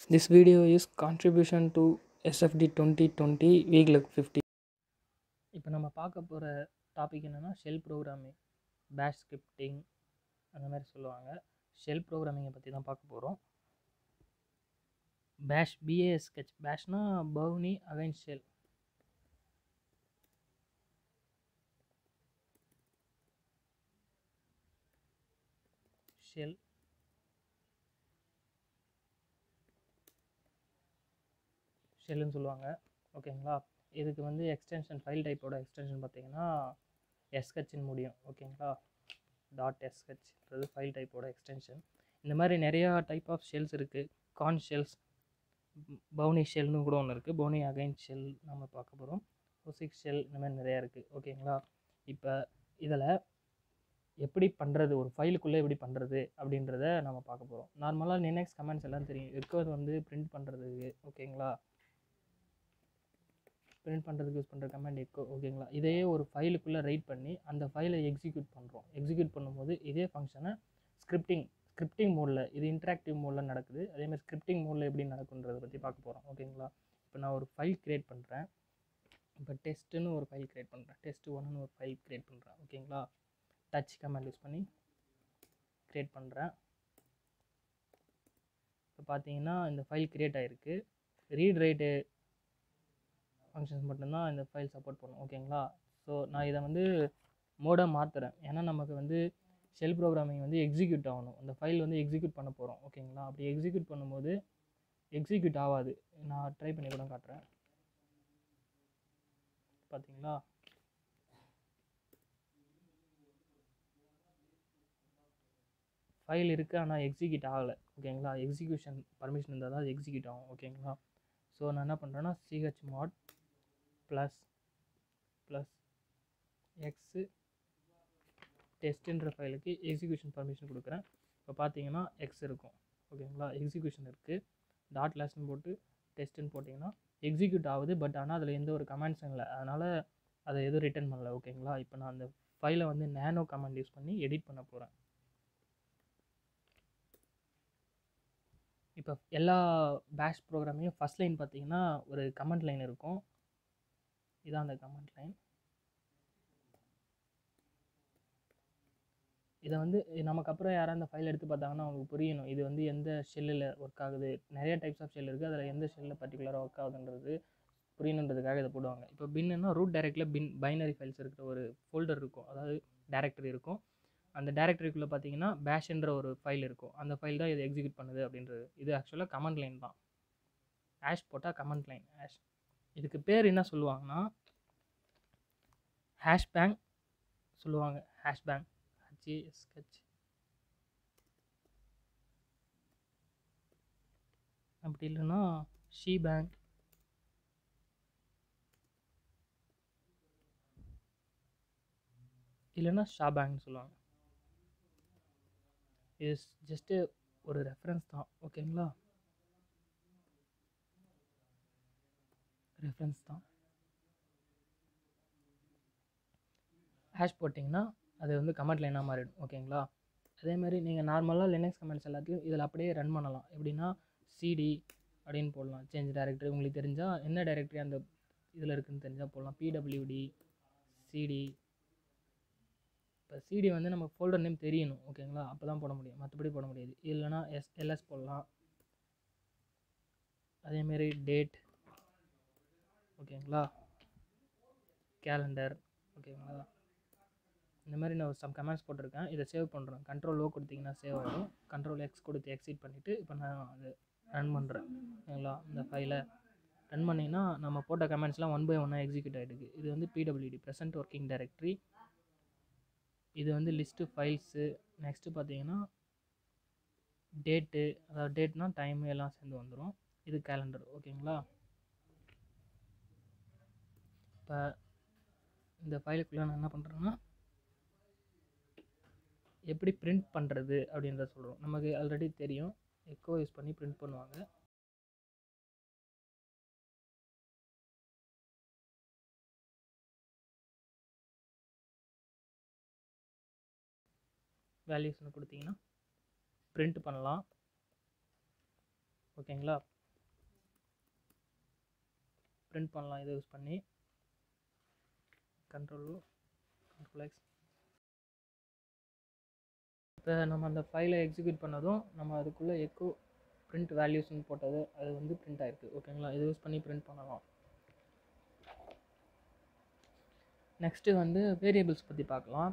This video is contribution to SFD 2020 week 50. இப்போ நம்ம பார்க்க போகிற டாபிக் என்னென்னா ஷெல் ப்ரோக்ராமிங் பேஷ் ஸ்கிரிப்டிங் அந்த மாதிரி சொல்லுவாங்க ஷெல் ப்ரோக்ராமிங்கை பற்றி தான் பார்க்க போகிறோம் பேஷ் பிஏஎஸ் ஸ்கெச் பேஷ்னா பவுனி அகைன் ஷெல் ஷெல் ஷெல்லுன்னு சொல்லுவாங்க ஓகேங்களா இதுக்கு வந்து எக்ஸ்டென்ஷன் ஃபைல் டைப்போட எக்ஸ்டென்ஷன் பார்த்தீங்கன்னா எஸ்ஹெச்னு முடியும் ஓகேங்களா டாட் எஸ்ஹெச்ன்றது ஃபைல் டைப்போட எக்ஸ்டென்ஷன் இந்த மாதிரி நிறையா டைப் ஆஃப் ஷெல்ஸ் இருக்குது கார்ன் ஷெல்ஸ் பவுனி ஷெல்னு கூட ஒன்று இருக்குது பவுனி அகைன் ஷெல் நம்ம பார்க்க போகிறோம் ஒசிக் ஷெல் இந்த மாதிரி நிறையா இருக்குது ஓகேங்களா இப்போ இதில் எப்படி பண்ணுறது ஒரு ஃபைலுக்குள்ளே எப்படி பண்ணுறது அப்படின்றத நம்ம பார்க்க போகிறோம் நார்மலாக லினக்ஸ் கமெண்ட்ஸ் எல்லாம் தெரியும் எக்கோது வந்து பிரிண்ட் பண்ணுறதுக்கு ஓகேங்களா பிரிண்ட் பண்ணுறதுக்கு யூஸ் பண்ணுற கமெண்ட் எக்கோ ஓகேங்களா இதையே ஒரு ஃபைலுக்குள்ளே ரைட் பண்ணி அந்த ஃபைலை எக்ஸிக்யூட் பண்ணுறோம் எக்ஸிக்யூட் பண்ணும்போது இதே ஃபங்க்ஷனை ஸ்கிரிப்டிங் ஸ்கிரிப்டிங் மோடில் இது இன்ட்ராக்டிவ் மோடில் நடக்குது அதேமாதிரி ஸ்கிரிப்டிங் மோடில் எப்படி நடக்குன்றதை பற்றி பார்க்க போகிறோம் ஓகேங்களா இப்போ நான் ஒரு ஃபைல் க்ரியேட் பண்ணுறேன் இப்போ டெஸ்ட்டுன்னு ஒரு ஃபைல் க்ரியேட் பண்ணுறேன் டெஸ்ட் ஒன்னு ஒரு ஃபைல் க்ரியேட் பண்ணுறேன் ஓகேங்களா டச் கமெண்ட் யூஸ் பண்ணி க்ரியேட் பண்ணுறேன் இப்போ பார்த்தீங்கன்னா இந்த ஃபைல் க்ரியேட் ஆகிருக்கு ரீட் ரைட்டு ஃபங்க்ஷன்ஸ் மட்டும்தான் இந்த ஃபைல் சப்போர்ட் பண்ணும் ஓகேங்களா ஸோ நான் இதை வந்து மோடாக மாற்றுறேன் ஏன்னா நமக்கு வந்து ஷெல் ப்ரோக்ராமிங் வந்து எக்ஸிக்யூட் ஆகணும் அந்த ஃபைல் வந்து எக்ஸிக்யூட் பண்ண போகிறோம் ஓகேங்களா அப்படி எக்ஸிக்யூட் பண்ணும்போது எக்ஸிக்யூட் ஆகாது நான் ட்ரை பண்ணி கூட காட்டுறேன் பார்த்தீங்களா ஃபைல் இருக்குது ஆனால் எக்ஸிக்யூட் ஆகலை ஓகேங்களா எக்ஸிக்யூஷன் பர்மிஷன் இருந்தால் தான் அது எக்ஸிக்யூட் ஆகும் ஓகேங்களா ஸோ நான் என்ன பண்ணுறேன்னா CH mod plus plus x டெஸ்ட்டுன்ற ஃபைலுக்கு எக்ஸிக்யூஷன் பர்மிஷன் கொடுக்குறேன் இப்போ பார்த்தீங்கன்னா எக்ஸ் இருக்கும் ஓகேங்களா எக்ஸிக்யூஷன் இருக்குது டாட் லாஸ்ட்னு போட்டு டெஸ்ட்டுன்னு போட்டிங்கன்னா எக்ஸிக்யூட் ஆகுது பட் ஆனால் அதில் எந்த ஒரு கமெண்ட்ஸும் இல்லை அதனால் அதை எதுவும் ரிட்டர்ன் பண்ணல ஓகேங்களா இப்போ நான் அந்த ஃபைலை வந்து நேனோ கமெண்ட் யூஸ் பண்ணி எடிட் பண்ண போகிறேன் இப்போ எல்லா பேஷ் ப்ரோக்ராமையும் ஃபஸ்ட் லைன் பார்த்தீங்கன்னா ஒரு கமெண்ட் லைன் இருக்கும் இதான் அந்த கமெண்ட் லைன் இதை வந்து நமக்கு அப்புறம் யாராவது அந்த ஃபைல் எடுத்து பார்த்தாங்கன்னா அவங்களுக்கு புரியணும் இது வந்து எந்த ஷெல்லில் ஒர்க் ஆகுது நிறைய டைப்ஸ் ஆஃப் ஷெல் இருக்குது அதில் எந்த ஷெல்லில் பர்டிகுலராக ஒர்க் ஆகுதுன்றது புரியணுன்றதுக்காக இதை போடுவாங்க இப்போ பின்னுன்னா ரூட் டைரக்டில் பின் பைனரி ஃபைல்ஸ் இருக்கிற ஒரு ஃபோல்டர் இருக்கும் அதாவது டேரக்டரி இருக்கும் அந்த டேரக்டரிக்குள்ளே பார்த்தீங்கன்னா பேஷ்ன்ற ஒரு ஃபைல் இருக்கும் அந்த ஃபைல் தான் இது எக்ஸிக்யூட் பண்ணுது அப்படின்றது இது ஆக்சுவலாக கமெண்ட் லைன் தான் ஆஷ் போட்டால் கமெண்ட் லைன் ஆஷ் இதுக்கு பேர் என்ன சொல்லுவாங்கன்னா ஹேஷ் பேங்க் சொல்லுவாங்க ஹேஷ் பேங்க் ஹெச்ஏஎஸ்ஹெச் அப்படி இல்லைன்னா ஷீ பேங்க் இல்லைன்னா ஷா பேங்க்னு சொல்லுவாங்க இது ஜஸ்ட்டு ஒரு ரெஃபரன்ஸ் தான் ஓகேங்களா ரெஃபரன்ஸ் தான் ஹேஷ் போட்டிங்கன்னா அது வந்து கமெண்ட் லைனாக மாறிடும் ஓகேங்களா அதே மாதிரி நீங்கள் நார்மலாக லினக்ஸ் கமெண்ட்ஸ் எல்லாத்தையும் இதில் அப்படியே ரன் பண்ணலாம் எப்படின்னா சிடி அப்படின்னு போடலாம் சேஞ்ச் டைரக்டரி உங்களுக்கு தெரிஞ்சால் என்ன டைரக்டரி அந்த இதில் இருக்குதுன்னு தெரிஞ்சால் போடலாம் பிடபிள்யூடி சிடி இப்போ சிடி வந்து நம்ம ஃபோல்டர் நேம் தெரியணும் ஓகேங்களா அப்போ தான் போட முடியும் மற்றபடி போட முடியாது இல்லைனா எஸ் எல்எஸ் போடலாம் அதேமாரி டேட் ஓகேங்களா கேலண்டர் ஓகேங்களா இந்த மாதிரி நான் சம் கமெண்ட்ஸ் போட்டிருக்கேன் இதை சேவ் பண்ணுறேன் கண்ட்ரோல் லோ கொடுத்தீங்கன்னா சேவ் ஆகிடும் கண்ட்ரோல் எக்ஸ் கொடுத்து எக்ஸிட் பண்ணிவிட்டு இப்போ நான் அது ரன் பண்ணுறேன் ஓகேங்களா இந்த ஃபைலை ரன் பண்ணிங்கன்னா நம்ம போட்ட கமெண்ட்ஸ்லாம் ஒன் பை ஒன்னாக எக்ஸிக்யூட் ஆகிடுது இது வந்து பிடபிள்யூடி ப்ரெசென்ட் ஒர்க்கிங் டைரக்டரி இது வந்து லிஸ்ட்டு ஃபைல்ஸு நெக்ஸ்ட்டு பார்த்தீங்கன்னா டேட்டு அதாவது டேட்னா டைமு எல்லாம் சேர்ந்து வந்துடும் இது கேலண்டர் ஓகேங்களா இப்போ இந்த ஃபைலுக்குள்ளே நான் என்ன பண்ணுறேன்னா எப்படி பிரிண்ட் பண்ணுறது அப்படின்றத சொல்கிறோம் நமக்கு ஆல்ரெடி தெரியும் எக்கோ யூஸ் பண்ணி பிரிண்ட் பண்ணுவாங்க வேல்யூஸ்னு கொடுத்தீங்கன்னா பிரிண்ட் பண்ணலாம் ஓகேங்களா பிரிண்ட் பண்ணலாம் இதை யூஸ் பண்ணி கண்ட்ரோல் கண்ட்ரோல் எக்ஸ் இப்போ நம்ம அந்த ஃபைலை எக்ஸிக்யூட் பண்ணதும் நம்ம அதுக்குள்ளே எக்கோ பிரிண்ட் வேல்யூஸ்னு போட்டது அது வந்து பிரிண்ட் ஆயிருக்கு ஓகேங்களா இதை யூஸ் பண்ணி பிரிண்ட் பண்ணலாம் நெக்ஸ்ட்டு வந்து வேரியபிள்ஸ் பற்றி பார்க்கலாம்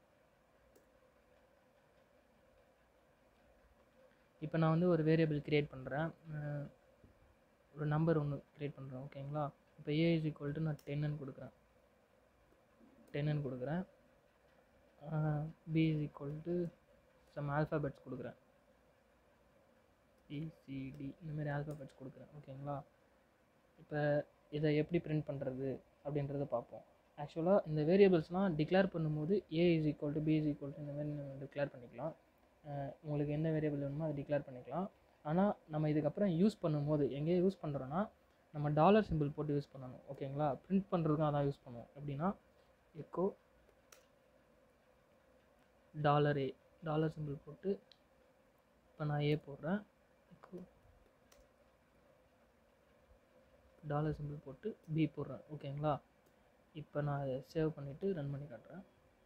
இப்போ நான் வந்து ஒரு வேரியபிள் க்ரியேட் பண்ணுறேன் ஒரு நம்பர் ஒன்று க்ரியேட் பண்ணுறேன் ஓகேங்களா இப்போ ஏ இஸ் ஈக்குவல் டு நான் டென்னு கொடுக்குறேன் டென்னு கொடுக்குறேன் B is equal to some alphabets கொடுக்குறேன் இசிடி இந்தமாரி ஆல்ஃபாபெட்ஸ் கொடுக்குறேன் ஓகேங்களா இப்போ இதை எப்படி பிரிண்ட் பண்ணுறது அப்படின்றத பார்ப்போம் ஆக்சுவலாக இந்த வேரியபிள்ஸ்லாம் டிக்ளேர் பண்ணும்போது A is equal to B is equal to இந்த மாதிரி நம்ம டிக்ளேர் பண்ணிக்கலாம் உங்களுக்கு எந்த வேரியபிள் வேணுமோ அதை டிக்ளேர் பண்ணிக்கலாம் ஆனால் நம்ம இதுக்கப்புறம் யூஸ் பண்ணும்போது எங்கேயோ யூஸ் பண்ணுறோன்னா நம்ம டாலர் சிம்பிள் போட்டு யூஸ் பண்ணணும் ஓகேங்களா பிரிண்ட் பண்ணுறதுக்கும் அதான் யூஸ் பண்ணுவோம் எப்படின்னா echo dollar A dollar simple போட்டு இப்போ நான் ஏ போடுறேன் எக்கோ டாலர் சிம்பிள் போட்டு பி போடுறேன் ஓகேங்களா இப்போ நான் அதை சேவ் பண்ணிவிட்டு ரன் பண்ணி காட்டுறேன்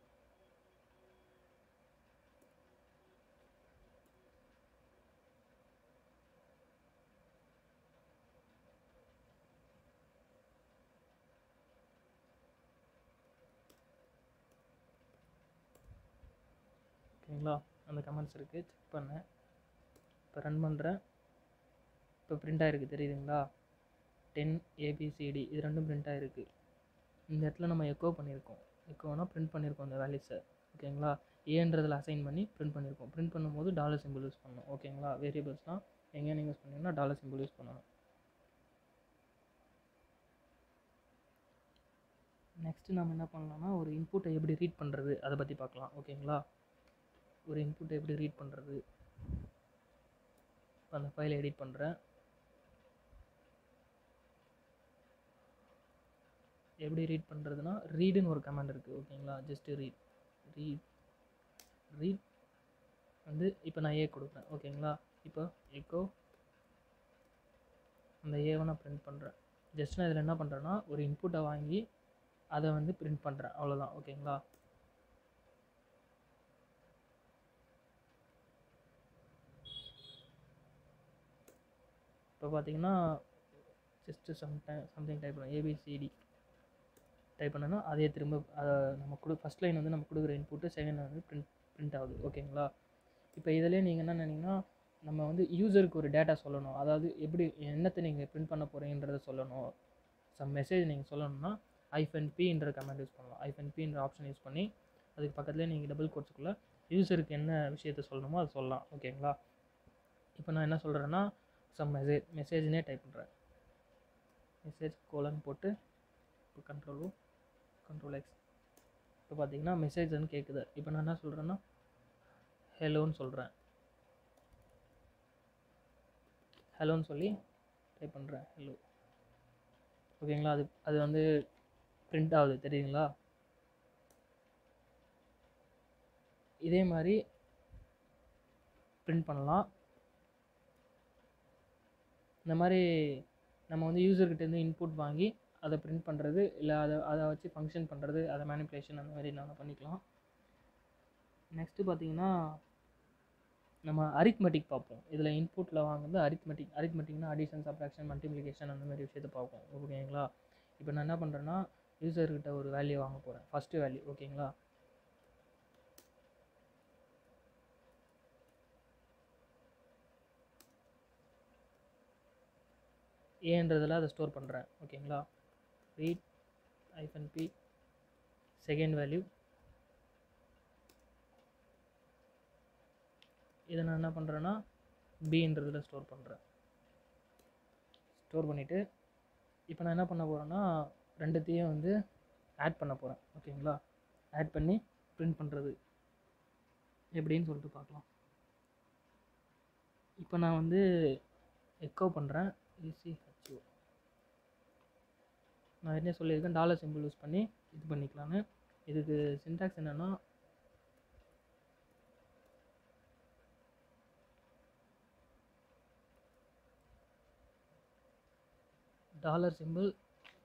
ஓகேங்களா அந்த கமெண்ட்ஸ் இருக்குது செக் பண்ணேன் இப்போ ரன் பண்ணுறேன் இப்போ பிரிண்ட் ஆகிருக்கு தெரியுதுங்களா டென் ஏபிசிடி இது ரெண்டும் பிரிண்ட் ஆகிருக்கு இந்த இடத்துல நம்ம எக்கோ பண்ணியிருக்கோம் எக்கோனா பிரிண்ட் பண்ணியிருக்கோம் இந்த வேல்யூஸை ஓகேங்களா ஏன்றதில் அசைன் பண்ணி பிரிண்ட் பண்ணியிருக்கோம் பிரிண்ட் பண்ணும்போது டாலர் சிம்பிள் யூஸ் பண்ணணும் ஓகேங்களா வேரியபிள்ஸ்லாம் எங்கே நீங்கள் யூஸ் பண்ணீங்கன்னா டாலர் சிம்பிள் யூஸ் பண்ணணும் நெக்ஸ்ட்டு நம்ம என்ன பண்ணலாம்னா ஒரு இன்புட்டை எப்படி ரீட் பண்ணுறது அதை பற்றி பார்க்கலாம் ஓகேங்களா ஒரு இன்புட்டை எப்படி ரீட் பண்ணுறது அந்த ஃபைலை எடிட் பண்ணுறேன் எப்படி ரீட் பண்ணுறதுனா ரீடுன்னு ஒரு கமாண்ட் இருக்குது ஓகேங்களா ஜஸ்ட்டு ரீட் ரீட் ரீட் வந்து இப்போ நான் ஏ கொடுக்குறேன் ஓகேங்களா இப்போ எக்கோ அந்த ஏவை நான் பிரிண்ட் பண்ணுறேன் ஜஸ்ட் நான் இதில் என்ன பண்ணுறேன்னா ஒரு இன்புட்டை வாங்கி அதை வந்து பிரிண்ட் பண்ணுறேன் அவ்வளோதான் ஓகேங்களா இப்போ பார்த்தீங்கன்னா just some time something type பண்ண ஏபிசிடி டைப் பண்ணனா அதே திரும்ப அதை நம்ம கொடு ஃபஸ்ட் லைன் வந்து நம்ம கொடுக்குற இன்புட்டு செகண்ட் லைன் வந்து பிரிண்ட் பிரிண்ட் ஆகுது ஓகேங்களா இப்போ இதிலே நீங்கள் என்ன நினைங்கன்னா நம்ம வந்து யூசருக்கு ஒரு டேட்டா சொல்லணும் அதாவது எப்படி என்னத்தை நீங்கள் பிரிண்ட் பண்ண போகிறீங்கன்றத சொல்லணும் சம் மெசேஜ் நீங்கள் சொல்லணும்னா ஐஃபன் பின்ற கமெண்ட் யூஸ் பண்ணலாம் ஐஃபன் பின்ற ஆப்ஷன் யூஸ் பண்ணி அதுக்கு பக்கத்துலேயே நீங்கள் டபுள் கோட்ஸுக்குள்ளே யூசருக்கு என்ன விஷயத்த சொல்லணுமோ அதை சொல்லலாம் ஓகேங்களா இப்போ நான் என்ன சொல்கிறேன்னா சம் மெசேஜ் மெசேஜ்னே டைப் பண்ணுறேன் மெசேஜ் கோலன் போட்டு இப்போ கண்ட்ரோல் கண்ட்ரோல் எக்ஸ் இப்போ பார்த்தீங்கன்னா மெசேஜ்னு கேட்குது இப்போ நான் என்ன சொல்கிறேன்னா ஹலோன்னு சொல்கிறேன் ஹலோன்னு சொல்லி டைப் பண்ணுறேன் ஹலோ ஓகேங்களா அது அது வந்து பிரிண்ட் ஆகுது தெரியுங்களா இதே மாதிரி பிரிண்ட் பண்ணலாம் இந்த மாதிரி நம்ம வந்து யூசர்கிட்டேருந்து இன்புட் வாங்கி அதை பிரிண்ட் பண்ணுறது இல்லை அதை அதை வச்சு ஃபங்க்ஷன் பண்ணுறது அதை மேனிப்புலேஷன் அந்த மாதிரி நம்ம பண்ணிக்கலாம் நெக்ஸ்ட்டு பார்த்தீங்கன்னா நம்ம அரித்மெட்டிக் பார்ப்போம் இதில் இன்புட்டில் வாங்குறது அரித்மெட்டிக் அரித்மெட்டிக்னா அடிஷன் சப்ராக்ஷன் மல்டிப்ளிகேஷன் அந்த மாதிரி விஷயத்தை பார்ப்போம் ஓகேங்களா இப்போ நான் என்ன பண்ணுறேன்னா யூசர்கிட்ட ஒரு வேல்யூ வாங்க போகிறேன் ஃபஸ்ட்டு வேல்யூ ஓகேங்களா ஏன்றதில் அதை ஸ்டோர் பண்ணுறேன் ஓகேங்களா ரீட் ஐஃபன் பி செகண்ட் வேல்யூ இதை நான் என்ன பண்ணுறேன்னா பின்றதில் ஸ்டோர் பண்ணுறேன் ஸ்டோர் பண்ணிவிட்டு இப்போ நான் என்ன பண்ண போகிறேன்னா ரெண்டுத்தையும் வந்து ஆட் பண்ண போகிறேன் ஓகேங்களா ஆட் பண்ணி பிரிண்ட் பண்ணுறது எப்படின்னு சொல்லிட்டு பார்க்கலாம் இப்போ நான் வந்து எக்கோ பண்ணுறேன் இசிஹெச்ஓ நான் என்ன சொல்லியிருக்கேன் டாலர் சிம்பிள் யூஸ் பண்ணி இது பண்ணிக்கலான்னு இதுக்கு சின்டாக்ஸ் என்னென்னா டாலர் சிம்பிள்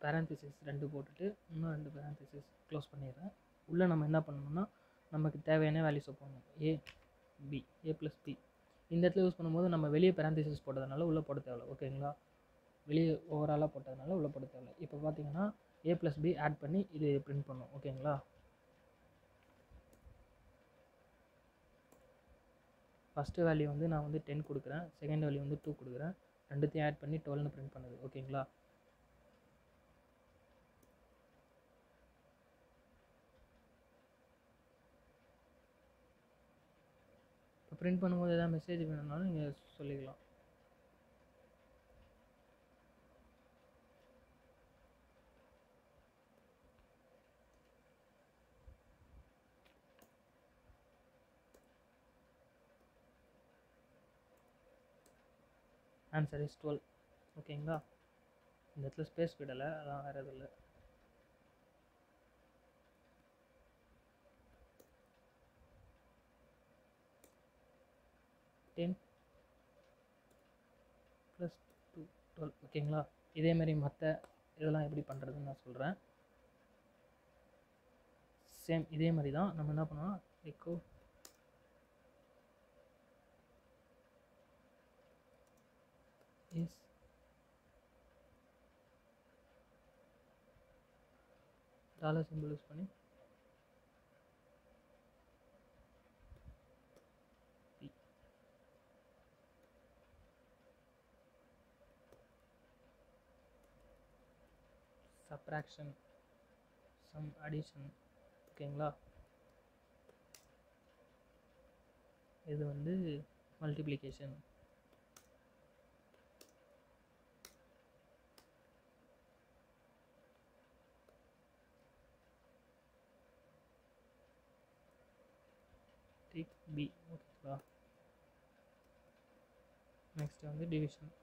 பேரந்திசிஸ் ரெண்டு போட்டுட்டு இன்னும் ரெண்டு பேரந்திசிஸ் க்ளோஸ் பண்ணிடுறேன் உள்ளே நம்ம என்ன பண்ணணும்னா நமக்கு தேவையான வேல்யூஸை போடணும் A B A plus B இந்த இடத்துல யூஸ் பண்ணும்போது நம்ம வெளியே பேரந்திசிஸ் போட்டதுனால உள்ளே போட தேவையில்ல ஓகேங்களா வெளியே ஓவராலாக போட்டதுனால உள்ளே போட தேவையில்ல இப்போ பார்த்தீங்கன்னா ஏ ப்ளஸ் பி ஆட் பண்ணி இது பிரிண்ட் பண்ணோம் ஓகேங்களா ஃபஸ்ட்டு வேல்யூ வந்து நான் வந்து டென் கொடுக்குறேன் செகண்ட் வேல்யூ வந்து டூ கொடுக்குறேன் ரெண்டுத்தையும் ஆட் பண்ணி டுவெல்னு பிரிண்ட் பண்ணுது ஓகேங்களா இப்போ பிரிண்ட் பண்ணும்போது எதாவது மெசேஜ் வேணும்னாலும் நீங்கள் சொல்லிக்கலாம் ஆன்சர் இஸ் டுவெல் ஓகேங்களா இந்த இடத்துல ஸ்பேஸ் விடலை அதான் வேறு எதுவும் இல்லை டென் ப்ளஸ் டூ டுவெல் ஓகேங்களா இதேமாரி மற்ற இதெல்லாம் எப்படி பண்ணுறதுன்னு நான் சொல்கிறேன் சேம் இதே மாதிரி தான் நம்ம என்ன பண்ணுவோம் echo is dollar simple use பண்ணி P. subtraction some addition ஓகேங்களா இது வந்து மல்டிப்ளிகேஷன் டிக் பி ஓகேங்களா நெக்ஸ்ட் வந்து டிவிஷன்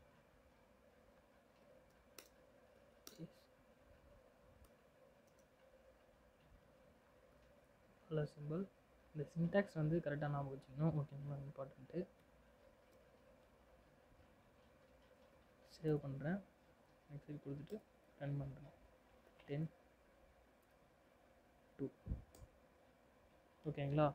கலர் சிம்பிள் இந்த சின்டாக்ஸ் வந்து கரெக்டாக ஞாபகம் வச்சுக்கணும் ஓகேங்களா இம்பார்ட்டண்ட்டு சேவ் பண்ணுறேன் நெக்ஸ்ட் கொடுத்துட்டு ரன் பண்ணுறேன் டென் டூ ஓகேங்களா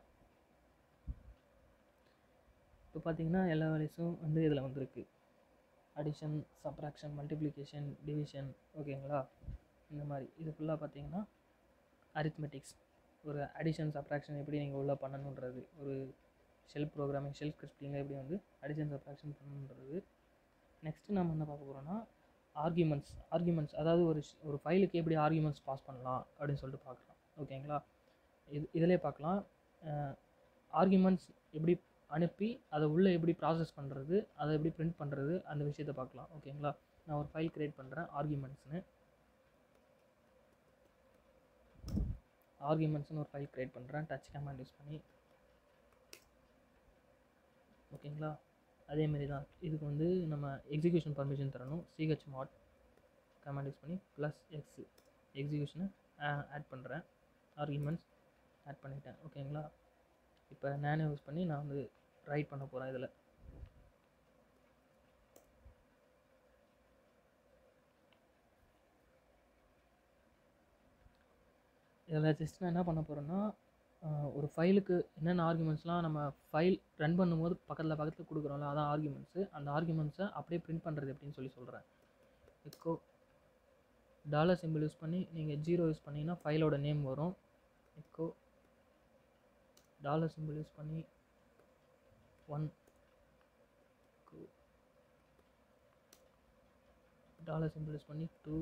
இப்போ பார்த்தீங்கன்னா எல்லா வேல்யூஸும் வந்து இதில் வந்திருக்கு அடிஷன் சப்ராக்ஷன் மல்டிப்ளிகேஷன் டிவிஷன் ஓகேங்களா இந்த மாதிரி இது ஃபுல்லாக பார்த்தீங்கன்னா அரித்மெட்டிக்ஸ் ஒரு அடிஷன் சப்ராக்ஷன் எப்படி நீங்கள் உள்ளே பண்ணணுன்றது ஒரு ஷெல் ப்ரோக்ராமிங் ஷெல் ஸ்கிரிப்டிங்கில் எப்படி வந்து அடிஷன் சப்ராக்ஷன் பண்ணணுன்றது நெக்ஸ்ட்டு நம்ம என்ன பார்க்க போகிறோம்னா ஆர்கியூமெண்ட்ஸ் ஆர்கியூமெண்ட்ஸ் அதாவது ஒரு ஷ்- ஒரு ஃபைலுக்கு எப்படி ஆர்கியூமெண்ட்ஸ் பாஸ் பண்ணலாம் அப்படின்னு சொல்லிட்டு பார்க்கலாம் ஓகேங்களா இது இதிலே பார்க்கலாம் ஆர்கியூமெண்ட்ஸ் எப்படி அனுப்பி அதை உள்ளே எப்படி ப்ராசஸ் பண்ணுறது அதை எப்படி பிரிண்ட் பண்ணுறது அந்த விஷயத்தை பார்க்கலாம் ஓகேங்களா நான் ஒரு ஃபைல் க்ரியேட் பண்ணுறேன் ஆர்கியூமெண்ட்ஸ்னு ஆர்கியூமெண்ட்ஸ்னு ஒரு ஃபைல் க்ரியேட் பண்ணுறேன் டச் கமாண்ட் யூஸ் பண்ணி ஓகேங்களா அதேமாரி தான் இதுக்கு வந்து நம்ம எக்ஸிக்யூஷன் பர்மிஷன் தரணும் சிஹெச் மாட் கமாண்ட் யூஸ் பண்ணி ப்ளஸ் எக்ஸ் எக்ஸிக்யூஷனை ஆட் பண்ணுறேன் ஆர்கியூமெண்ட்ஸ் ஆட் பண்ணிட்டேன் ஓகேங்களா இப்போ நானே யூஸ் பண்ணி நான் வந்து ரைட் பண்ண போகிறேன் இதில் இதில் ஜஸ்ட் நான் என்ன பண்ண போகிறேன்னா ஒரு ஃபைலுக்கு என்னென்ன ஆர்குமெண்ட்ஸ்லாம் நம்ம ஃபைல் ரன் பண்ணும்போது பக்கத்தில் பக்கத்தில் கொடுக்குறோம்ல அதான் ஆர்குமெண்ட்ஸு அந்த ஆர்குமெண்ட்ஸை அப்படியே பிரிண்ட் பண்ணுறது எப்படின்னு சொல்லி சொல்கிறேன் எக்கோ டாலர் சிம்பிள் யூஸ் பண்ணி நீங்கள் ஜீரோ யூஸ் பண்ணிங்கன்னா ஃபைலோட நேம் வரும் எக்கோ டாலர் சிம்பிள் யூஸ் பண்ணி ஒன் டாலர் சிம்பிள் யூஸ் பண்ணி டூ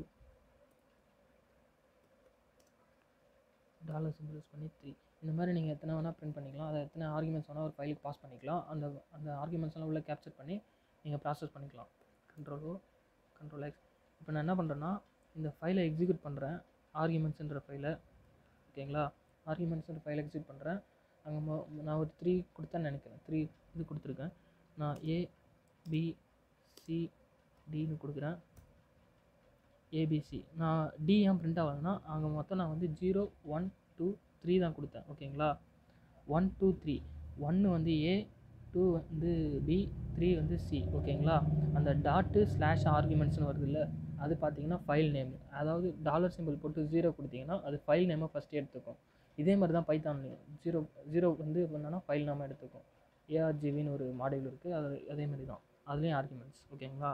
டாலர் சிம்பிள் யூஸ் பண்ணி த்ரீ இந்த மாதிரி நீங்கள் எத்தனை வேணால் பிரிண்ட் பண்ணிக்கலாம் அதை எத்தனை ஆர்குமெண்ட்ஸ் வேணால் ஒரு ஃபைலுக்கு பாஸ் பண்ணிக்கலாம் அந்த அந்த ஆர்குமெண்ட்ஸ் எல்லாம் உள்ளே கேப்சர் பண்ணி நீங்கள் ப்ராசஸ் பண்ணிக்கலாம் கண்ட்ரோல் ஓ கண்ட்ரோல் எக்ஸ் இப்போ நான் என்ன பண்ணுறேன்னா இந்த ஃபைலை எக்ஸிக்யூட் பண்ணுறேன் ஆர்குமெண்ட்ஸ்ன்ற ஃபைலை ஓகேங்களா ஆர்குமெண்ட்ஸ்ன்ற ஃபைலை எக்ஸிக்யூட் பண்ணுறேன் அங்கே மொ- நான் ஒரு த்ரீ கொடுத்தேன்னு நினைக்கிறேன் த்ரீ இது கொடுத்துருக்கேன் நான் ஏ பி சி டின்னு கொடுக்குறேன் ஏபிசி நான் டி ஏன் பிரிண்ட் ஆகாதுன்னா அங்கே மொத்தம் நான் வந்து ஜீரோ ஒன் டூ த்ரீ தான் கொடுத்தேன் ஓகேங்களா ஒன் டூ த்ரீ ஒன்று வந்து ஏ டூ வந்து பி த்ரீ வந்து சி ஓகேங்களா அந்த டாட்டு ஸ்லாஷ் ஆர்குமெண்ட்ஸ்னு வருது இல்லை அது பார்த்தீங்கன்னா ஃபைல் நேம் அதாவது டாலர் சிம்பிள் போட்டு ஜீரோ கொடுத்தீங்கன்னா அது ஃபைல் நேமை ஃபஸ்ட்டு எடுத்துக்கும் இதே மாதிரி தான் பைத்தான்லையும் ஜீரோ ஜீரோ வந்து என்னன்னா ஃபைல் நேமை எடுத்துக்கும் ஏஆர்ஜிவின்னு ஒரு மாடியூல் இருக்குது அது அதே மாதிரி தான் அதுலேயும் ஆர்குமெண்ட்ஸ் ஓகேங்களா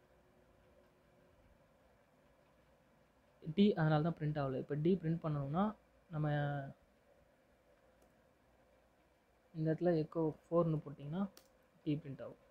டி அதனால தான் பிரிண்ட் ஆகல இப்போ டி பிரிண்ட் பண்ணணும்னா நம்ம இந்த இடத்துல எக்கோ ஃபோர்னு போட்டிங்கன்னா டி பிரிண்ட் ஆகும்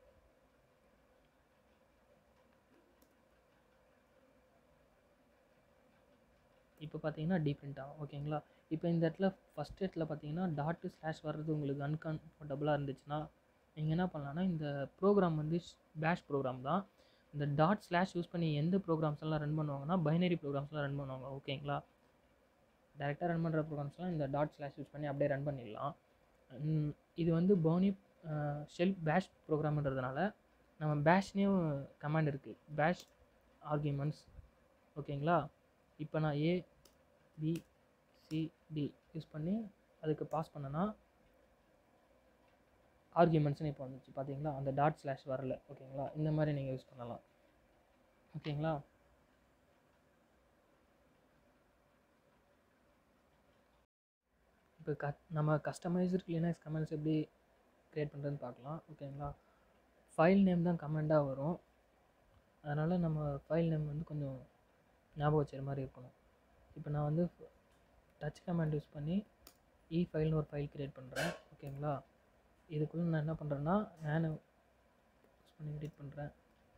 இப்போ பார்த்தீங்கன்னா டி பிரிண்ட் ஆகும் ஓகேங்களா இப்போ இந்த இடத்துல ஃபஸ்ட் இடத்துல பார்த்தீங்கன்னா டாட்டு ஸ்லாஷ் வர்றது உங்களுக்கு அன்கம்ஃபர்டபுளாக இருந்துச்சுன்னா நீங்கள் என்ன பண்ணலான்னா இந்த ப்ரோக்ராம் வந்து பேஷ் ப்ரோக்ராம் தான் இந்த டாட் ஸ்லாஷ் யூஸ் பண்ணி எந்த ப்ரோக்ராம்ஸ் எல்லாம் ரன் பண்ணுவாங்கன்னா பைனரி ப்ரோக்ராம்ஸ்லாம் ரன் பண்ணுவாங்க ஓகேங்களா டேரெக்டாக ரன் பண்ணுற ப்ரோக்ராம்ஸ்லாம் இந்த டாட் ஸ்லாஷ் யூஸ் பண்ணி அப்படியே ரன் பண்ணிடலாம் ம், இது வந்து பர்னி ஷெல் பேஷ் ப்ரோக்ராம்ன்றதுனால நம்ம பேஷ்லேயும் கமாண்ட் இருக்குது பேஷ் ஆர்கியூமெண்ட்ஸ் ஓகேங்களா இப்போ நான் A B C D use பண்ணி அதுக்கு பாஸ் பண்ணனா ஆர்கியூமெண்ட்ஸ்னு இப்போ வந்துச்சு பார்த்தீங்களா அந்த டாட் ஸ்லாஷ் வரல ஓகேங்களா இந்த மாதிரி நீங்கள் யூஸ் பண்ணலாம் ஓகேங்களா இப்போ க நம்ம கஸ்டமைஸ்டு லினக்ஸ் கமெண்ட்ஸ் எப்படி க்ரியேட் பண்ணுறதுன்னு பார்க்கலாம் ஓகேங்களா ஃபைல் நேம் தான் கமெண்டாக வரும் அதனால் நம்ம ஃபைல் நேம் வந்து கொஞ்சம் ஞாபகம் வச்சுற மாதிரி இருக்கணும் இப்போ நான் வந்து டச் கமாண்ட் யூஸ் பண்ணி இ ஃபைல்னு ஒரு ஃபைல் க்ரியேட் பண்ணுறேன் ஓகேங்களா இதுக்குள்ளே நான் என்ன பண்ணுறேன்னா நான் யூஸ் பண்ணி எடிட் பண்ணுறேன்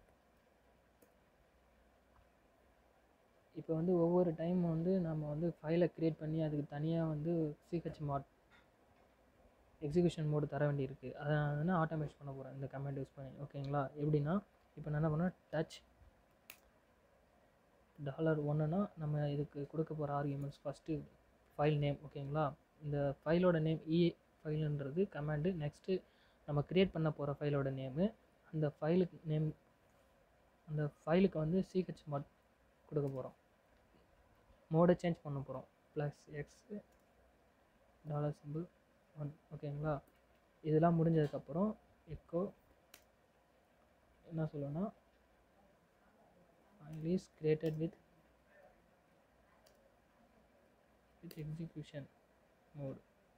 இப்போ வந்து ஒவ்வொரு டைம் வந்து நம்ம வந்து ஃபைலை க்ரியேட் பண்ணி அதுக்கு தனியாக வந்து சிஹெச் மாட் எக்ஸிக்யூஷன் மோடு தர வேண்டியிருக்கு அதை நான் வந்து ஆட்டோமேட் பண்ண போகிறேன் இந்த கமெண்ட் யூஸ் பண்ணி ஓகேங்களா எப்படின்னா இப்போ நான் என்ன பண்ணேன் டச் டாலர் ஒன்றுனா நம்ம இதுக்கு கொடுக்க போகிற ஆர்கியூமெண்ட்ஸ் ஃபஸ்ட்டு ஃபைல் நேம் ஓகேங்களா இந்த ஃபைலோட நேம் இ ஃபைலுன்றது கமாண்டு நெக்ஸ்ட்டு நம்ம க்ரியேட் பண்ண போகிற ஃபைலோட நேமு அந்த ஃபைலுக்கு நேம் அந்த ஃபைலுக்கு வந்து சிஹெச் மாட் கொடுக்க போகிறோம் மோடை சேஞ்ச் பண்ண போகிறோம் plus X dollar simple one ஓகேங்களா இதெல்லாம் முடிஞ்சதுக்கப்புறம் எக்கோ என்ன சொல்லுவேன்னா file is created with with execution mode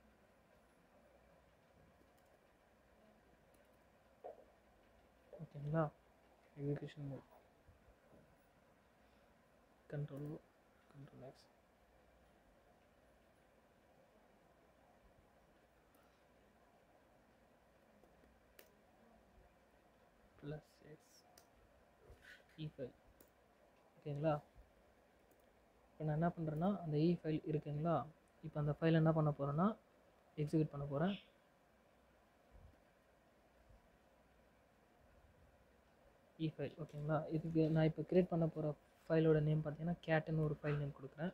ஓகேங்களா execution mode control control X plus X E file ஓகேங்களா இப்போ நான் என்ன பண்ணுறேன்னா அந்த இ ஃபைல் இருக்குங்களா இப்போ அந்த ஃபைல் என்ன பண்ண போகிறேன்னா எக்ஸிக்யூட் பண்ண போகிறேன் இ ஃபைல் ஓகேங்களா இதுக்கு நான் இப்போ க்ரியேட் பண்ண போகிற ஃபைலோட நேம் பார்த்தீங்கன்னா கேட்டுன்னு ஒரு ஃபைல் நேம் கொடுக்குறேன்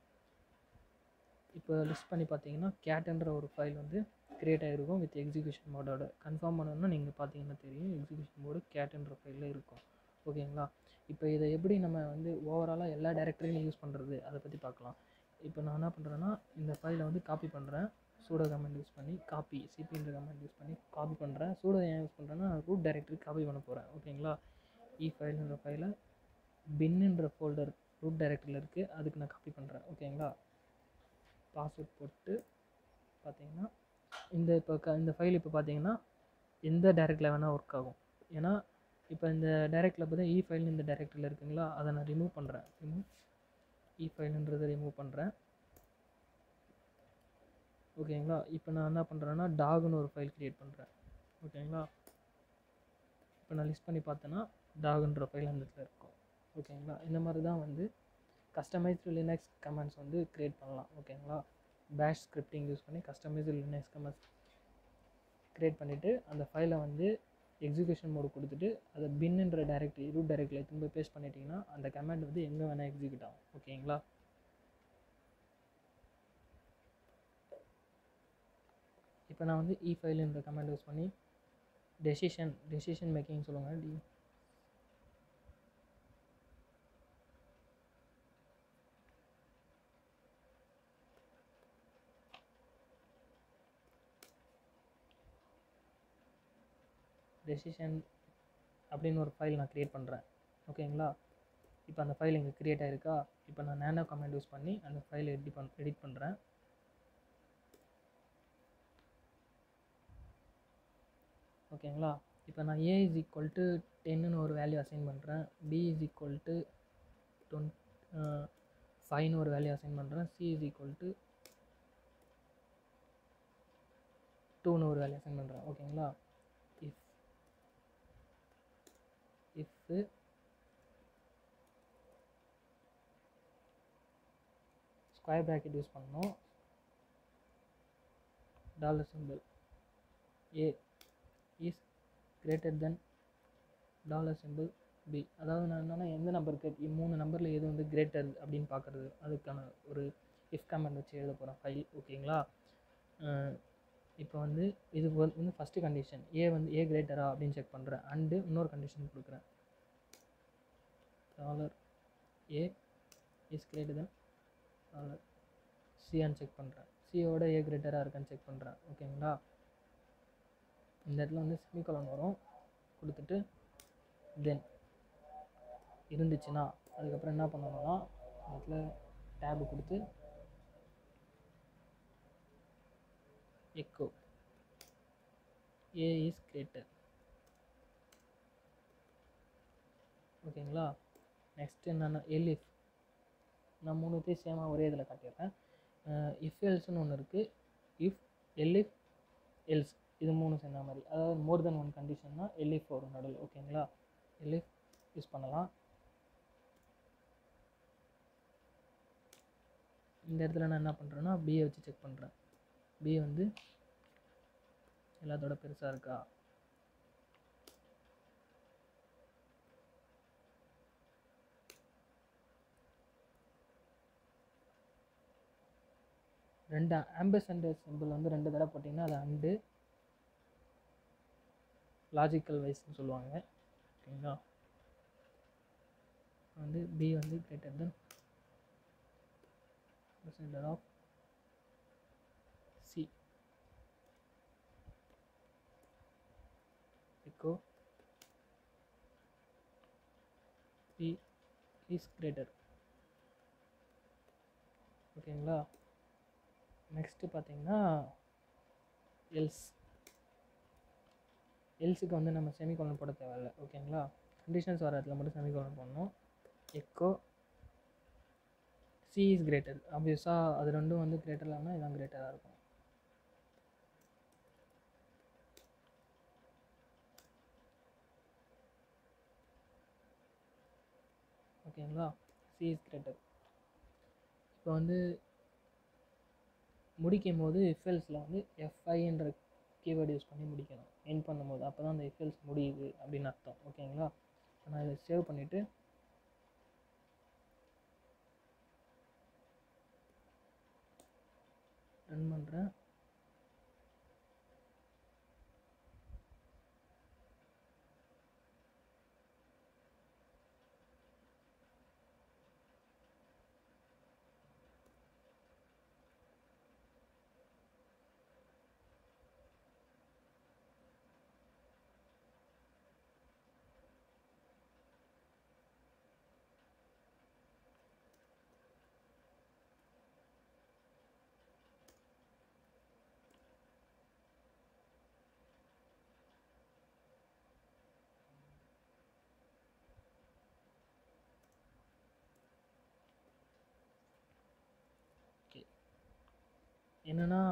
இப்போ லிஸ்ட் பண்ணி பார்த்தீங்கன்னா கேட்டுன்ற ஒரு ஃபைல் வந்து க்ரியேட் ஆகிருக்கும் வித் எக்ஸிக்யூஷன் மோடோட கன்ஃபார்ம் பண்ணணும்னா நீங்கள் பார்த்தீங்கன்னா தெரியும் எக்ஸிக்யூஷன் மோடு கேட்டுன்ற ஃபைலில் இருக்கும் ஓகேங்களா இப்போ இதை எப்படி நம்ம வந்து ஓவராலாக எல்லா டேரக்டரியும் யூஸ் பண்ணுறது அதை பற்றி பார்க்கலாம் இப்போ நான் என்ன பண்ணுறேன்னா இந்த ஃபைலை வந்து காப்பி பண்ணுறேன் சூடோ கமெண்ட் யூஸ் பண்ணி காப்பி சிபின்ற கமெண்ட் யூஸ் பண்ணி காப்பி பண்ணுறேன் சூடோ ஏன் யூஸ் பண்ணுறேன்னா ரூட் டைரக்டரி காப்பி பண்ண போகிறேன் ஓகேங்களா இ ஃபைல்ன்ற ஃபைலை பின்னுன்ற ஃபோல்டர் ரூட் டைரக்டரியில் இருக்குது அதுக்கு நான் காப்பி பண்ணுறேன் ஓகேங்களா பாஸ்வேர்ட் போட்டு பார்த்தீங்கன்னா இந்த இப்போ க இந்த ஃபைல் இப்போ பார்த்தீங்கன்னா எந்த டைரக்டில் வேணால் ஒர்க் ஆகும் ஏன்னா இப்போ இந்த டைரக்டில் பார்த்தா இ ஃபைல்னு இந்த டைரக்டரியில் இருக்குங்களா அதை நான் ரிமூவ் பண்ணுறேன் ரிமூவ் இ ஃபைலுன்றதை ரிமூவ் பண்ணுறேன் ஓகேங்களா இப்போ நான் என்ன பண்ணுறேன்னா டாக்னு ஒரு ஃபைல் க்ரியேட் பண்ணுறேன் ஓகேங்களா இப்போ நான் லிஸ்ட் பண்ணி பார்த்தேன்னா டாக்ன்ற ஃபைல் அந்த இடத்துல இருக்கும் ஓகேங்களா இந்த மாதிரி தான் வந்து கஸ்டமைஸ்டு லினக்ஸ் கமெண்ட்ஸ் வந்து க்ரியேட் பண்ணலாம் ஓகேங்களா பேஷ் ஸ்கிரிப்டிங் யூஸ் பண்ணி கஸ்டமைஸ்டு லினக்ஸ் கமெண்ட்ஸ் க்ரியேட் பண்ணிவிட்டு அந்த ஃபைலை வந்து எக்ஸிக்யூஷன் மோடு கொடுத்துட்டு அதை பின்னுன்ற டைரக்டரி ரூட் டைரக்டரியில் திரும்ப பேஸ்ட் பண்ணிட்டீங்கன்னா அந்த கமெண்ட் வந்து எங்கே வேணால் எக்ஸிக்யூட் ஆகும் ஓகேங்களா இப்போ நான் வந்து இ ஃபைலுன்ற கமெண்ட் யூஸ் பண்ணி டெசிஷன் டெசிஷன் மேக்கிங் சொல்லுவாங்க டி டெசிஷன் அப்படின்னு ஒரு ஃபைல் நான் க்ரியேட் பண்ணுறேன் ஓகேங்களா இப்போ அந்த ஃபைல் இங்கே க்ரியேட் ஆகிருக்கா இப்போ நான் நேனோ கமெண்ட் யூஸ் பண்ணி அந்த ஃபைலை எடிட் பண் எடிட் பண்ணுறேன் ஓகேங்களா இப்போ நான் ஏ இஸ் ஈக்குவல் டு டென்னு ஒரு வேல்யூ அசைன் பண்ணுறேன் B is equal to twenty ஃபைவ்னு ஒரு வேல்யூ அசைன் பண்ணுறேன் சி இஸ் ஈக்குவல் டு டூன்னு ஒரு வேல்யூ அசைன் பண்ணுறேன் ஓகேங்களா if if square bracket use பண்ணணும் dollar simple A is greater than dollar simple B அதாவது நான் என்னென்னா எந்த நம்பருக்கு மூணு நம்பரில் எது வந்து கிரேட்டர் அப்படின்னு பார்க்குறது அதுக்கான ஒரு இஃப் கமெண்ட் வச்சு எழுத போகிறேன் ஃபைல் ஓகேங்களா இப்போ வந்து இது வந்து ஃபஸ்ட்டு கண்டிஷன் ஏ வந்து ஏ கிரேட்டரா அப்படின்னு செக் பண்ணுறேன் அண்டு இன்னொரு கண்டிஷன் கொடுக்குறேன் dollar A is greater than dollar சியான்னு செக் பண்ணுறேன் சியோட ஏ கிரேட்டராக இருக்கான்னு செக் பண்ணுறேன் ஓகேங்களா இந்த இடத்துல வந்து செமிகோலன் வரும் கொடுத்துட்டு தென் இருந்துச்சுன்னா அதுக்கப்புறம் என்ன பண்ணணும்னா இந்த இடத்துல டேபு கொடுத்து எக்கோ ஏ இஸ் கிரேட்டர் ஓகேங்களா நெக்ஸ்ட் என்னென்னா எலிஃப் நான் மூணுத்தையும் சேமாக ஒரே இதில் காட்டிடுறேன் இஃப் எல்ஸ்னு ஒன்று இருக்குது இஃப் எல்இஃப் எல்ஸ் இது மூணு சேர்ந்த மாதிரி அதாவது மோர் தென் ஒன் கண்டிஷன்னா எல்இஃப் வரும் நடுவில் ஓகேங்களா எல்இஃப் யூஸ் பண்ணலாம் இந்த இடத்துல நான் என்ன பண்ணுறேன்னா பிஏ வச்சு செக் பண்ணுறேன் பி வந்து எல்லாத்தோட பெருசாக இருக்கா ரெண்டு ஆம்பசண்டர் சிம்பிள் வந்து ரெண்டு தடவை போட்டிங்கன்னா அது அண்டு லாஜிக்கல் வைஸ்னு சொல்லுவாங்க ஓகேங்களா வந்து பி வந்து greater than percentage of C echo B is greater ஓகேங்களா நெக்ஸ்ட்டு பார்த்தீங்கன்னா எல்ஸ் எல்ஸுக்கு வந்து நம்ம செமிகோலன் போட தேவையில்ல ஓகேங்களா கண்டிஷன்ஸ் வர இடத்துல மட்டும் செமிகோலன் போடணும் எக்கோ சி இஸ் கிரேட்டர் ஆப்வியஸாக அது ரெண்டும் வந்து கிரேட்டர் இல்லாமல் இதான் கிரேட்டராக இருக்கும் ஓகேங்களா சி இஸ் கிரேட்டர் இப்போ வந்து முடிக்கும் போது எஃப்எல்ஸில் வந்து எஃப்ஐன்ற கீவேர்டு யூஸ் பண்ணி முடிக்கணும் என் பண்ணும்போது அப்போ தான் அந்த எஃப்எல்ஸ் முடியுது அப்படின்னு அர்த்தம் ஓகேங்களா நான் இதை சேவ் பண்ணிவிட்டு ரன் பண்ணுறேன் ஓகே என்னன்னா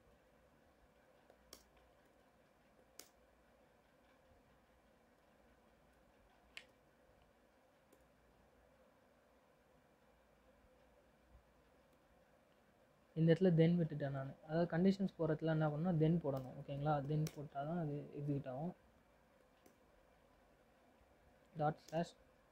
இந்த இடத்துல தென் விட்டுட்டேன் நான் அதாவது கண்டிஷன்ஸ் போகிறதுல என்ன பண்ணணும் தென் போடணும் ஓகேங்களா தென் போட்டால் தான் அது எக்ஸிக்யூட் ஆகும் டாட் ஸ்லாஷ்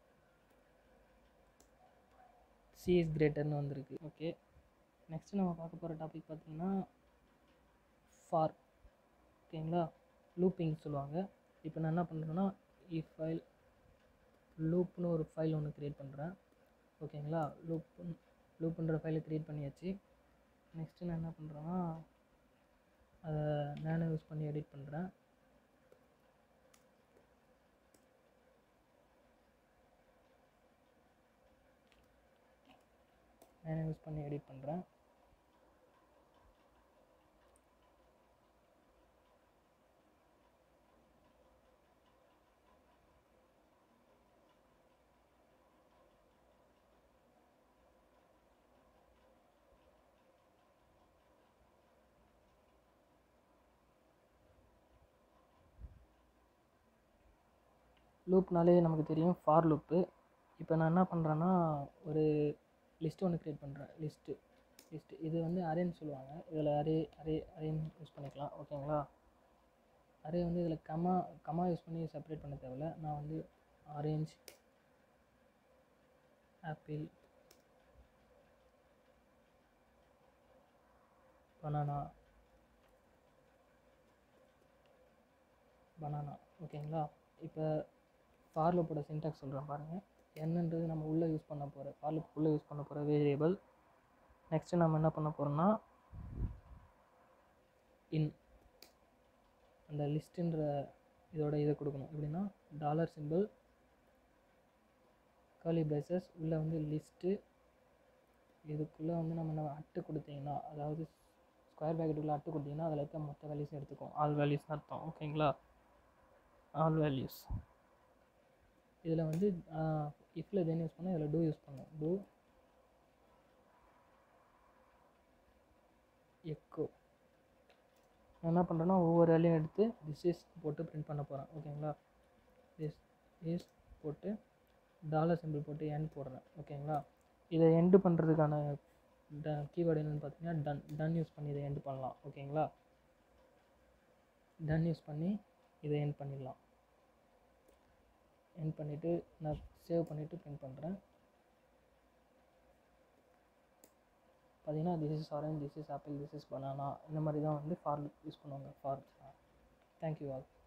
சி இஸ் கிரேட்டர்னு வந்திருக்கு ஓகே நெக்ஸ்ட் நம்ம பார்க்க போகிற டாபிக் பார்த்தீங்கன்னா ஃபார் ஓகேங்களா லூப்பிங் சொல்லுவாங்க இப்போ நான் என்ன பண்ணுறேன்னா இ ஃபைல் லூப்னு ஒரு ஃபைல் ஒன்று க்ரியேட் பண்ணுறேன் ஓகேங்களா லூப் லூப்புன்ற ஃபைலை க்ரியேட் பண்ணியாச்சு நெக்ஸ்ட்டு நான் என்ன பண்ணுறேன்னா அதை நானே யூஸ் பண்ணி எடிட் பண்ணுறேன் நான் யூஸ் பண்ணி எடிட் பண்ணுறேன் லூப்னாலே நமக்கு தெரியும் ஃபார் லூப்பு இப்போ நான் என்ன பண்ணுறேன்னா ஒரு லிஸ்ட் ஒன்று க்ரியேட் பண்ணுறேன் லிஸ்ட்டு லிஸ்ட்டு இது வந்து அரேன்னு சொல்லுவாங்க இதில் அரே அரே அரேன்னு யூஸ் பண்ணிக்கலாம் ஓகேங்களா அரே வந்து இதில் கமா கமா யூஸ் பண்ணி செப்பரேட் பண்ண தேவையில்ல நான் வந்து ஆரேஞ்ச் ஆப்பிள் பனானா பனானா ஓகேங்களா இப்போ ஃபார் லூப்போட சின்டாக்ஸ் சொல்கிறேன் பாருங்கள் என்னன்றது நம்ம உள்ளே யூஸ் பண்ண போகிற ஃபார் லூப் உள்ளே யூஸ் பண்ண போகிற வேரியபிள் நெக்ஸ்ட்டு நம்ம என்ன பண்ண போகிறோம்னா இன் அந்த லிஸ்ட்டுன்ற இதோட இதை கொடுக்கணும் எப்படின்னா டாலர் சிம்பிள் கர்லி பிரேசஸ் உள்ளே வந்து லிஸ்ட்டு இதுக்குள்ளே வந்து நம்ம நம்ம அட்டு கொடுத்தீங்கன்னா அதாவது ஸ்கொயர் பேக்கெட்டுக்குள்ளே அட்டு கொடுத்தீங்கன்னா அதில் இருக்க மொத்த வேல்யூஸும் எடுத்துக்கும் ஆல் வேல்யூஸ் அர்த்தம் ஓகேங்களா ஆல் வேல்யூஸ் இதில் வந்து இஃப்பில் தென் யூஸ் பண்ணால் இதில் டூ யூஸ் பண்ணும் டூ எக்கோ நான் என்ன பண்ணுறேன்னா ஒவ்வொரு வேலையும் எடுத்து திஸ் இஸ் போட்டு பிரிண்ட் பண்ண போகிறேன் ஓகேங்களா திஸ் இஸ் போட்டு டாலர் சிம்பிள் போட்டு எண்ட் போடுறேன் ஓகேங்களா இதை எண்டு பண்ணுறதுக்கான ட கீவேர்டு என்னென்னு பார்த்தீங்கன்னா டன் டன் யூஸ் பண்ணி இதை எண்டு பண்ணலாம் ஓகேங்களா டன் யூஸ் பண்ணி இதை எண்ட் பண்ணிடலாம் எண்ட் பண்ணிவிட்டு நான் சேவ் பண்ணிவிட்டு பிரிண்ட் பண்ணுறேன் பார்த்தீங்கன்னா this is orange this is apple this is banana இந்த மாதிரி தான் வந்து ஃபார் யூஸ் பண்ணுவாங்க ஃபார் தேங்க்யூ ஆல்